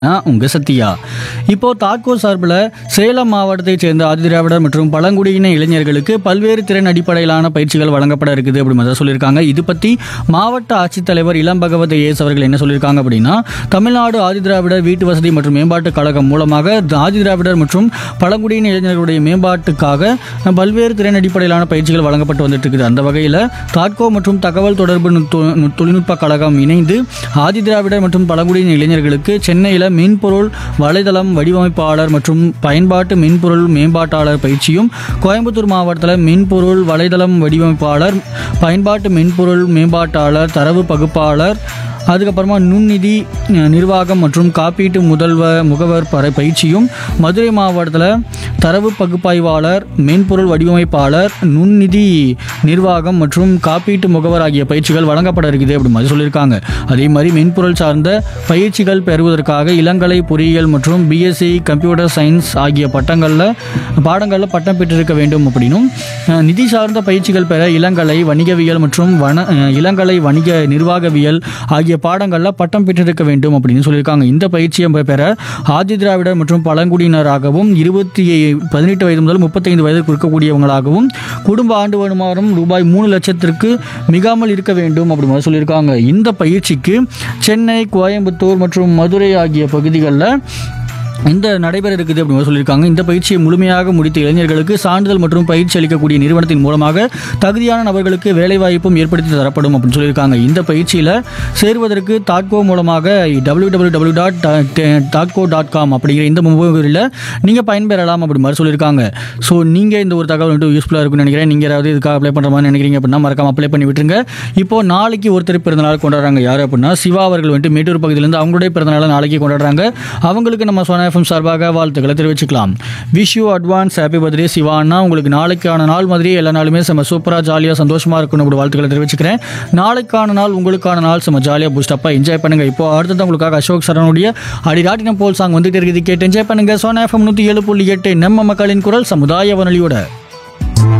நான் உங்க சத்யா இப்போ தாக்கோ சார்பில் சேலம் மாவட்டத்தைச் சேர்ந்த ஆதிதிராவிடர் மற்றும் பழங்குடியின இளைஞர்களுக்கு பல்வேறு திறன் அடிப்படையிலான பயிற்சிகள் வழங்கப்பட இருக்குது அப்படி மாதிரி சொல்லியிருக்காங்க இது பற்றி மாவட்ட ஆட்சித்தலைவர் இளம் பகவத் ஏஎஸ் அவர்கள் என்ன சொல்லியிருக்காங்க அப்படின்னா தமிழ்நாடு ஆதிதிராவிடர் வீட்டு வசதி மற்றும் மேம்பாட்டுக் கழகம் மூலமாக ஆதிதிராவிடர் மற்றும் பழங்குடியின இளைஞர்களுடைய மேம்பாட்டுக்காக பல்வேறு திறன் அடிப்படையிலான பயிற்சிகள் வழங்கப்பட்டு வந்துட்டு இருக்குது அந்த வகையில் தாட்கோ மற்றும் தகவல் தொடர்பு நுட்ப- நு- தொழில்நுட்ப கழகம் இணைந்து ஆதிதிராவிடர் மற்றும் பழங்குடியின இளைஞர்களுக்கு சென்னையில் மென்பொருள் வலைதளம் வடிவமைப்பாளர் மற்றும் பயன்பாட்டு மென்பொருள் மேம்பாட்டாளர் பயிற்சியும் கோயம்புத்தூர் மாவட்டத்தில் மென்பொருள் வலைதளம் வடிவமைப்பாளர் பயன்பாட்டு மென்பொருள் மேம்பாட்டாளர் தரவு பகுப்பாளர் அதுக்கப்புறமா நுண்நிதி அஹ், நிர்வாகம் மற்றும் காப்பீட்டு முதல்வ முகவர் பர பயிற்சியும் மதுரை மாவட்டத்தில் தரவு பகுப்பாய்வாளர் மென்பொருள் வடிவமைப்பாளர் நுண்நிதி நிர்வாகம் மற்றும் காப்பீட்டு முகவர் ஆகிய பயிற்சிகள் வழங்கப்பட இருக்குது அப்படி மாதிரி சொல்லியிருக்காங்க அதே மாதிரி மென்பொருள் சார்ந்த பயிற்சிகள் பெறுவதற்காக இளங்கலை பொறியியல் மற்றும் பிஎஸ்சி கம்ப்யூட்டர் சயின்ஸ் ஆகிய பட்டங்களில் பாடங்களில் பட்டம் பெற்றிருக்க வேண்டும் அப்படின்னும் அஹ், நிதி சார்ந்த பயிற்சிகள் பெற இளங்கலை வணிகவியல் மற்றும் வன அஹ், இளங்கலை வணிக நிர்வாகவியல் ஆகிய பாடங்களில் பட்டம் பெற்றிருக்க வேண்டும் அப்படின்னு சொல்லியிருக்காங்க இந்த பயிற்சியை பெ- பெற ஆதி திராவிடர் மற்றும் பழங்குடியினராகவும் இருபத்தி பதினெட்டு வயது முதல் முப்பத்தைந்து வயதுக்கு இருக்கக்கூடியவங்களாகவும் குடும்ப ஆண்டு வருமானம் ரூபாய் மூணு லட்சத்திற்கு மிகாமல் இருக்க வேண்டும் அப்படி மாதிரி சொல்லியிருக்காங்க இந்த பயிற்சிக்கு சென்னை கோயம்புத்தூர் மற்றும் மதுரை ஆகிய பகுதிகளில் இந்த நடைபெற இருக்குது அப்படின்னு சொல்லியிருக்காங்க இந்த பயிற்சியை முழுமையாக முடித்த இளைஞர்களுக்கு சான்றிதழ் மற்றும் பயிற்சி அளிக்கக்கூடிய நிறுவனத்தின் மூலமாக தகுதியான நபர்களுக்கு வேலைவாய்ப்பும் ஏற்படுத்தி தரப்படும் அப்படின்னு சொல்லியிருக்காங்க இந்த பயிற்சியில் சேருவதற்கு தாட்கோ மூலமாக டபிள்யூ டபிள்யூ டபிள்யூ டாட் தாட்கோ டாட் காம் அப்படிங்கிற இந்த முகவரியில் நீங்கள் பயன்பெறலாம் அப்படி மாதிரி சொல்லியிருக்காங்க ஸோ நீங்கள் இந்த ஒரு தகவல் வந்துட்டு யூஸ்ஃபுல்லாக இருக்கும்னு நினைக்கிறேன் நீங்கள் யாராவது இதுக்காக அப்ளை பண்ணுற மாதிரி நினைக்கிறீங்க அப்படின்னா மறக்காம அப்ளை பண்ணி விட்டுருங்க இப்போ நாளைக்கு ஒருத்தர் பிறந்தநாள் கொண்டாடுறாங்க யார் அப்படின்னா சிவா அவர்கள் வந்துட்டு மேட்டூர் பகுதியிலேருந்து அவங்களுடைய பிறந்தநாளை நாளைக்கு கொண்டாடுறாங்க அவங்களுக்கு நம்ம சோனா எஃப்எம் சார்பாக வாழ்த்துக்களை தெரிவிச்சுக்கலாம் wish you advance happy birthday Sivanna உங்களுக்கு நாளைக்கான நாள் மாதிரி எல்லா நாளுமே செம்ம சூப்பராக ஜாலியாக சந்தோஷமாக இருக்கணும் அப்படி வாழ்த்துக்களை தெரிவிச்சுக்கிறேன் நாளைக்கான நாள் உங்களுக்கான நாள் செம்ம ஜாலியாக பூஸ்டப்பாக என்ஜாய் பண்ணுங்க இப்போ அடுத்தது உங்களுக்காக அசோக் சரணுடைய அடிராட்டினம் போல் சாங் வந்துட்டு இருக்குது கேட்டு என்ஜாய் பண்ணுங்க சோனா எஃப்எம் நூற்றி ஏழு புள்ளி எட்டு நம்ம மக்களின் குரல் சமுதாய வானொலியோட